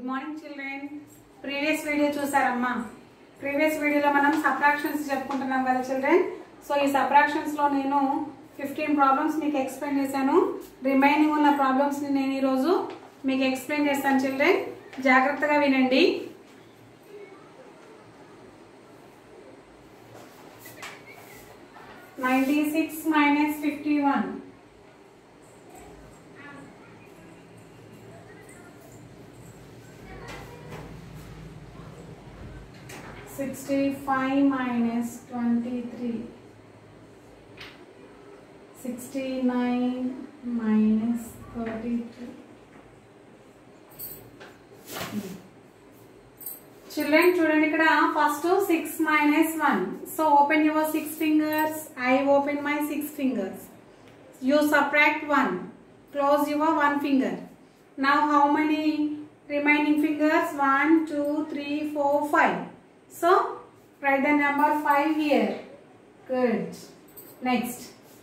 Good morning children previous video చూసారమ్మా previous వీడియోలో మనం సబ్ట్రాక్షన్స్ చెప్పుకుంటున్నాం కదా చిల్డ్రన్ సో ఈ సబ్ట్రాక్షన్స్ లో నేను ఫిఫ్టీన్ ప్రాబ్లమ్స్ మీకు ఎక్స్ప్లెయిన్ చేశాను రిమైనింగ్ ఉన్న ప్రాబ్లమ్స్ ని నేను ఈరోజు మీకు ఎక్స్ప్లెయిన్ చేస్తాను చిల్డ్రన్ జాగ్రత్తగా వినండి ninety six minus fifty one Sixty-five minus twenty-three. Sixty-nine minus thirty-three. Children, చూడండి ఇక్కడ first six minus one so open your six fingers I open my six fingers you subtract 1 close your one finger now how many remaining fingers 1 2 3 4 5 so write the number 5 here good next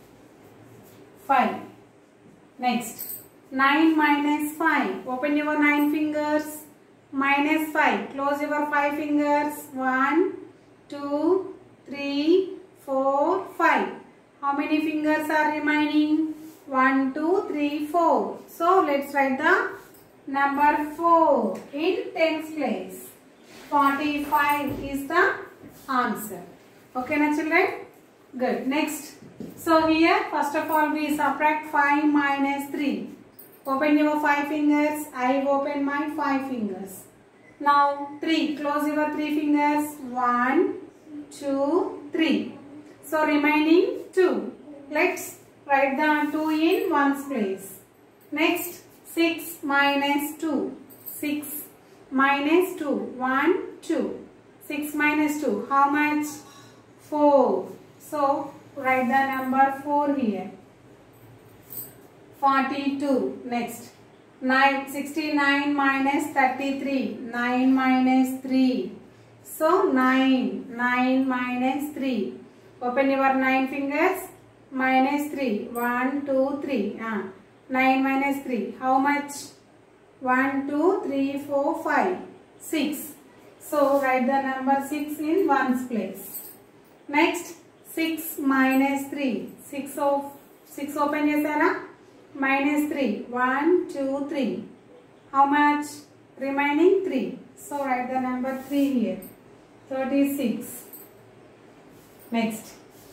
5 next 9 minus 5 open your 9 fingers minus 5 close your 5 fingers 1 2 3 4 5 how many fingers are remaining? 1, 2, 3, 4. So let's write the number 4 in tens place. 45 is the answer. Okay, na children? Good. Next. So here, first of all, we subtract 5 minus 3. Open your 5 fingers. I open my 5 fingers. Now 3. Close your 3 fingers. 1, 2, 3. So remaining 2. Let's write the 2 in ones place. Next 6 minus 2. 6 minus 2. 1, 2. 6 minus 2. How much? 4. So write the number 4 here. 42. Next. 9, 69 minus 33. 9 minus 3. So 9. 9 minus 3. Open your 9 fingers. Minus 3. 1, 2, 3. Ah. 9 minus 3. How much? 1, 2, 3, 4, 5. 6. So write the number 6 in ones place. Next 6 minus 3. 6 of 6 open చేసారా minus 3. 1, 2, 3. How much? Remaining 3. So write the number 3 here. 36. Next.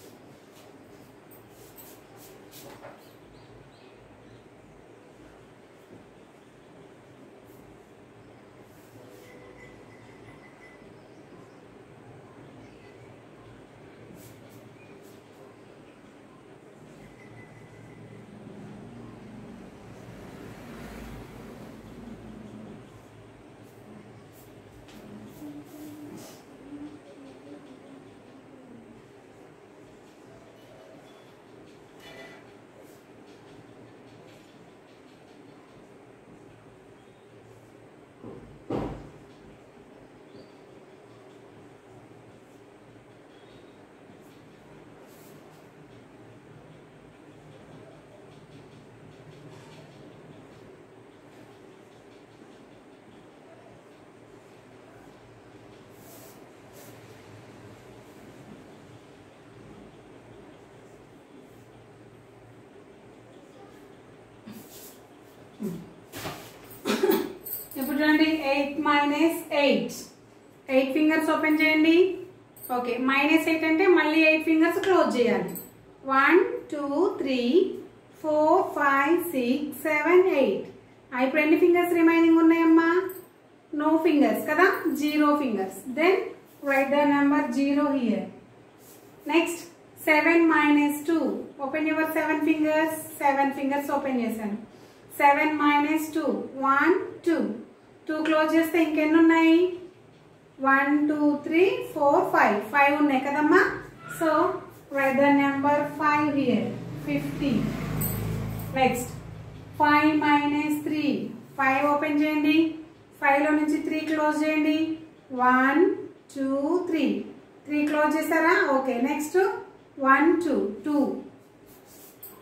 ఇప్పుడు చూడండి eight minus eight eight fingers open చేయండి okay minus eight అంటే మళ్ళీ eight fingers close చేయాలి one two three four five six seven eight ఇప్పుడు ఎన్ని fingers remaining ఉన్నాయమ్మా no fingers కదా zero fingers then write the number zero here next seven minus two open your seven fingers seven fingers open చేశాను seven minus two one two two close చేస్తే ఇంకెన్ని ఉన్నాయి one two three four five five ఉన్నాయి కదమ్మా so write the number five here fifty next five minus three five open చేయండి ఫైవ్లో నుంచి three close చేయండి one two three three close చేశారా okay next one two two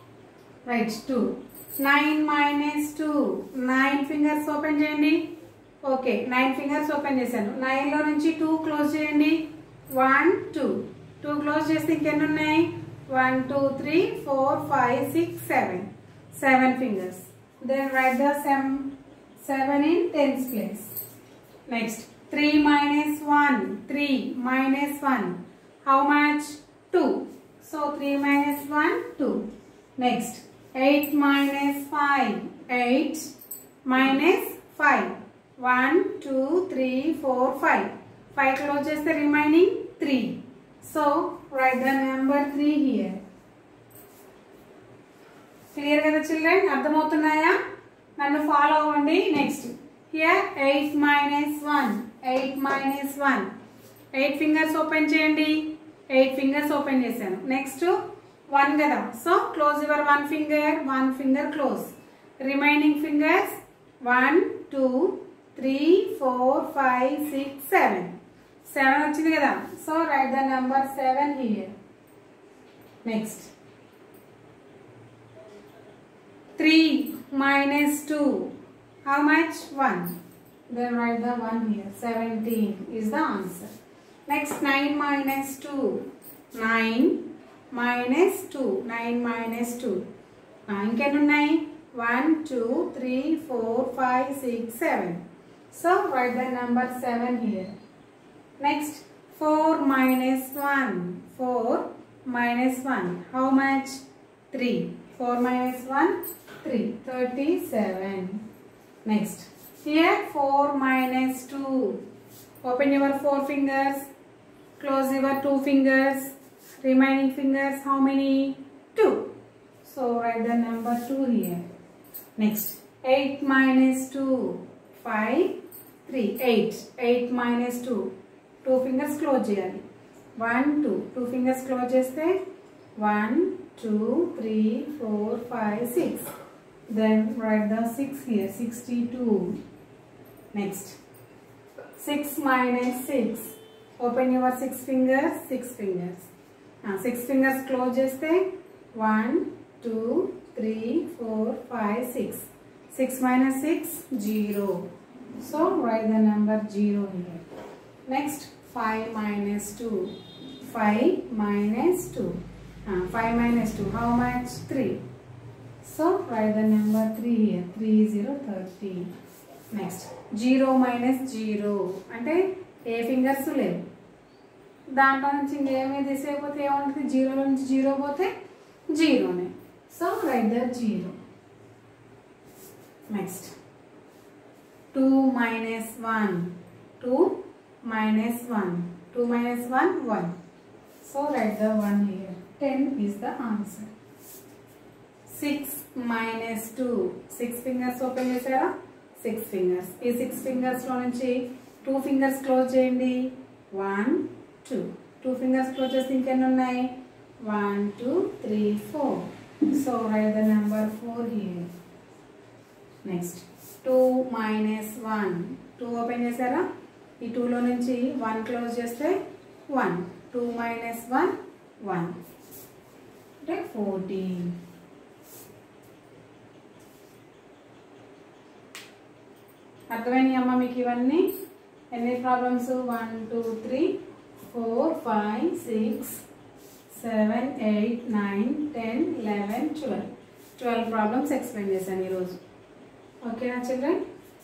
write two nine minus two nine fingers open చేయండి okay nine fingers open చేశాను నైన్లో నుంచి two close చేయండి వన్ టూ టూ క్లోజ్ చేస్తే ఇంకెన్ని ఉన్నాయి one two three four five six seven seven fingers then write the same seven in tens place next three minus one three minus one how much two so three minus one two next eight minus five eight minus five one two three four five five close చేస్తే remaining three so write the number three here clear కదా children అర్థమవుతున్నాయా నన్ను follow అవ్వండి next here eight minus one eight minus one eight fingers open చేయండి eight fingers open చేశాను next one కదా so close your one finger one finger close remaining fingers one two three four five six seven seven వచ్చింది కదా so write the number seven here next three minus two how much one then write the 1 here 17 is the answer next 9 minus 2 9 minus 2 9 minus 2 ఇంకెన్ని ఉన్నాయి one two three four five six seven so write the number seven here next four minus one four minus one how much three four minus one three thirty seven next Here 4 minus 2. Open your 4 fingers. Close your 2 fingers. Remaining fingers how many? 2. So write the number 2 here. Next 8 minus 2. 5, 3, 8. 8 minus 2. 2 fingers close చేయాలి 1, 2. 2 fingers close చేస్తే 1, 2, 3, 4, 5, 6. Then write the 6 here, 62. Next, 6 minus 6. Open your 6 fingers, 6 fingers. Uh, 6 fingers close చేస్తే 1, 2, 3, 4, 5, 6. 6 minus 6, 0. So, write the number 0 here. Next, 5 minus 2. 5 minus 2. Uh, 5 minus 2, how much? 3. So write the number 3 here. 3 0 30. Next. 0 minus 0. అంటే ఏ fingers లేవు దాంట్లో నుంచి ఇంకేమీ తీసేయకపోతే ఏముంటుంది జీరోలో నుంచి zero పోతే జీరోనే so write the zero next two minus one two minus one two minus one one so write the one here ten is the answer six minus two six fingers open చేశారా six fingers ఈ six ఫింగర్స్లో నుంచి two fingers close చేయండి one two two fingers close చేస్తే ఇంకెన్ని ఉన్నాయి one two three four so write the number four here next two minus one two open చేశారా ఈ టూలో నుంచి వన్ క్లోజ్ చేస్తే one two minus one one అంటే ఫోర్టీన్ అర్థమైనాయి అమ్మ మీకు ఇవన్నీ ఎన్ని problems one two three four five six seven eight nine ten eleven twelve twelve problems explain చేశాను ఈరోజు ఓకేనా చిల్డ్రన్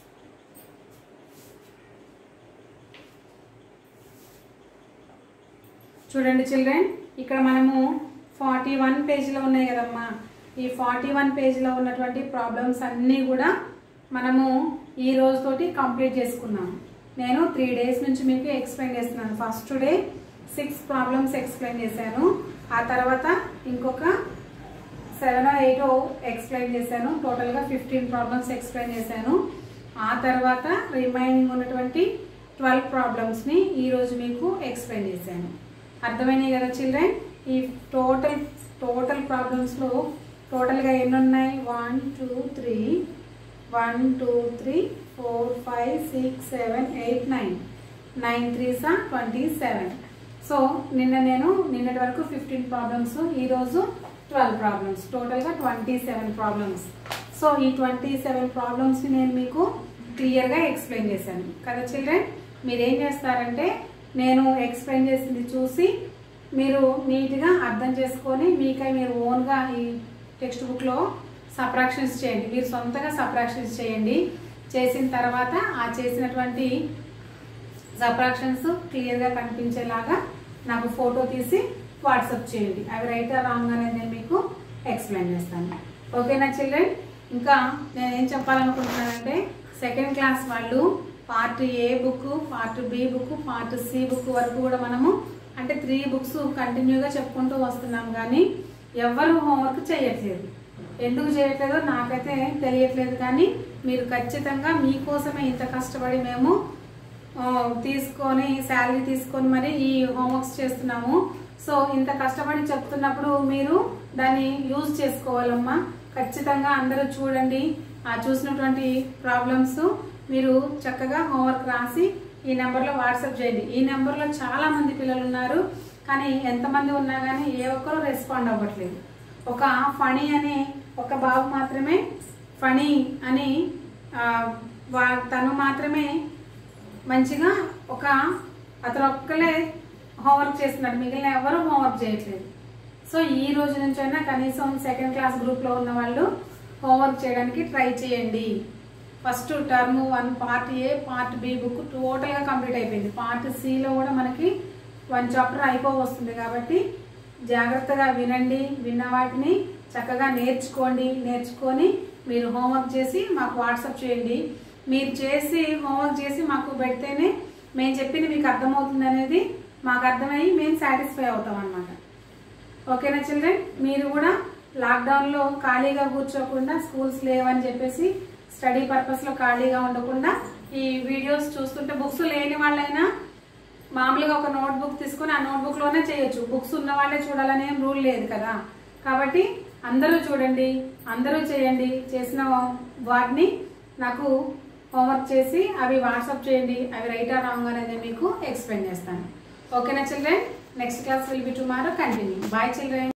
చూడండి చిల్డ్రన్ ఇక్కడ మనము ఫార్టీ వన్ పేజీలో ఉన్నాయి కదమ్మా ఈ ఫార్టీ వన్ పేజీలో ఉన్నటువంటి ప్రాబ్లమ్స్ అన్నీ కూడా మనము ఈ రోజుతోటి కంప్లీట్ చేసుకున్నాం నేను త్రీ డేస్ నుంచి మీకు ఎక్స్ప్లెయిన్ చేస్తున్నాను first day six problems explain చేశాను ఆ తర్వాత ఇంకొక సెవెన్ ఎయిట్ ఎక్స్ప్లెయిన్ చేశాను టోటల్గా ఫిఫ్టీన్ ప్రాబ్లమ్స్ ఎక్స్ప్లెయిన్ చేశాను ఆ తర్వాత రిమైనింగ్ ఉన్నటువంటి ట్వెల్వ్ ప్రాబ్లమ్స్ని ఈరోజు మీకు ఎక్స్ప్లెయిన్ చేశాను అర్థమైనాయి కదా చిల్డ్రన్ ఈ టోటల్ టోటల్ ప్రాబ్లమ్స్లో టోటల్గా ఎన్ని ఉన్నాయి one two three one two three four five six seven eight nine nine త్రీసా ట్వంటీ సెవెన్ సో నిన్న నేను నిన్నటి వరకు ఫిఫ్టీన్ ప్రాబ్లమ్స్ ఈరోజు ట్వెల్వ్ ప్రాబ్లమ్స్ టోటల్గా ట్వంటీ సెవెన్ ప్రాబ్లమ్స్ సో ఈ ట్వంటీ సెవెన్ ప్రాబ్లమ్స్ని నేను మీకు క్లియర్గా ఎక్స్ప్లెయిన్ చేశాను కదా చిల్డ్రన్ మీరు ఏం చేస్తారంటే నేను ఎక్స్ప్లెయిన్ చేసింది చూసి మీరు నీట్గా అర్థం చేసుకొని మీకై మీరు ఓన్గా ఈ టెక్స్ట్ బుక్లో సప్రాక్షన్స్ చేయండి మీరు సొంతగా సప్రాక్షన్స్ చేయండి చేసిన తర్వాత ఆ చేసినటువంటి సబ్ట్రాక్షన్స్ క్లియర్గా కనిపించేలాగా నాకు ఫోటో తీసి వాట్సాప్ చేయండి అవి రైట్ రాంగ్ అనేది నేను మీకు ఎక్స్ప్లెయిన్ చేస్తాను ఓకేనా చిల్డ్రన్ ఇంకా నేను ఏం చెప్పాలనుకుంటున్నానంటే సెకండ్ క్లాస్ వాళ్ళు part A book part B book part C book వరకు కూడా మనము అంటే త్రీ బుక్స్ కంటిన్యూగా చెప్పుకుంటూ వస్తున్నాం కానీ ఎవరు హోంవర్క్ చేయట్లేదు ఎందుకు చేయట్లేదో నాకైతే తెలియట్లేదు కానీ మీరు ఖచ్చితంగా మీకోసమే ఇంత కష్టపడి మేము ఆ, తీసుకొని శాలరీ తీసుకొని మరి ఈ హోంవర్క్స్ చేస్తున్నాము సో ఇంత కష్టపడి చెప్తున్నప్పుడు మీరు దాన్ని యూజ్ చేసుకోవాలమ్మా ఖచ్చితంగా అందరూ చూడండి ఆ చూసినటువంటి ప్రాబ్లమ్స్ మీరు చక్కగా హోంవర్క్ రాసి ఈ నెంబర్లో వాట్సాప్ చేయండి ఈ నెంబర్లో చాలా మంది పిల్లలు ఉన్నారు కానీ ఎంతమంది ఉన్నా కానీ ఏ ఒక్కరు రెస్పాండ్ అవ్వట్లేదు ఒక ఫణి అనే ఒక బాబు మాత్రమే ఫణి అని ఆ, వా- తను మాత్రమే మంచిగా ఒక అతను ఒక్కలే హోంవర్క్ చేస్తున్నాడు మిగిలిన ఎవరు హోంవర్క్ చేయట్లేదు సో ఈ రోజు నుంచైనా కనీసం సెకండ్ క్లాస్ గ్రూప్లో ఉన్న వాళ్ళు హోంవర్క్ చేయడానికి ట్రై చేయండి first term one part A part B book టోటల్గా కంప్లీట్ అయిపోయింది పార్ట్ సిలో కూడా మనకి వన్ చాప్టర్ అయిపో వస్తుంది కాబట్టి జాగ్రత్తగా వినండి విన్న వాటిని చక్కగా నేర్చుకోండి నేర్చుకొని మీరు హోంవర్క్ చేసి మాకు వాట్సాప్ చేయండి మీరు చేసి హోంవర్క్ చేసి మాకు పెడితేనే మేము చెప్పింది మీకు అర్థమవుతుంది అనేది మాకు అర్థమయ్యి మేము సాటిస్ఫై అవుతాం అన్నమాట ఓకేనా చిల్డ్రన్ మీరు కూడా లాక్డౌన్లో ఖాళీగా కూర్చోకుండా స్కూల్స్ లేవని చెప్పేసి స్టడీ పర్పస్లో ఖాళీగా ఉండకుండా ఈ వీడియోస్ చూస్తుంటే బుక్స్ లేని వాళ్ళైనా మామూలుగా ఒక నోట్ బుక్ తీసుకొని ఆ నోట్ బుక్ లోనే చేయొచ్చు బుక్స్ ఉన్న వాళ్ళే చూడాలనే రూల్ లేదు కదా కాబట్టి అందరూ చూడండి అందరూ చేయండి చేసిన వాటిని నాకు హోంవర్క్ చేసి అవి వాట్సాప్ చేయండి అవి రైట్ ఆర్ రాంగ్ అనేది మీకు ఎక్స్ప్లెయిన్ చేస్తాను ఓకేనా children next class will be tomorrow continue bye children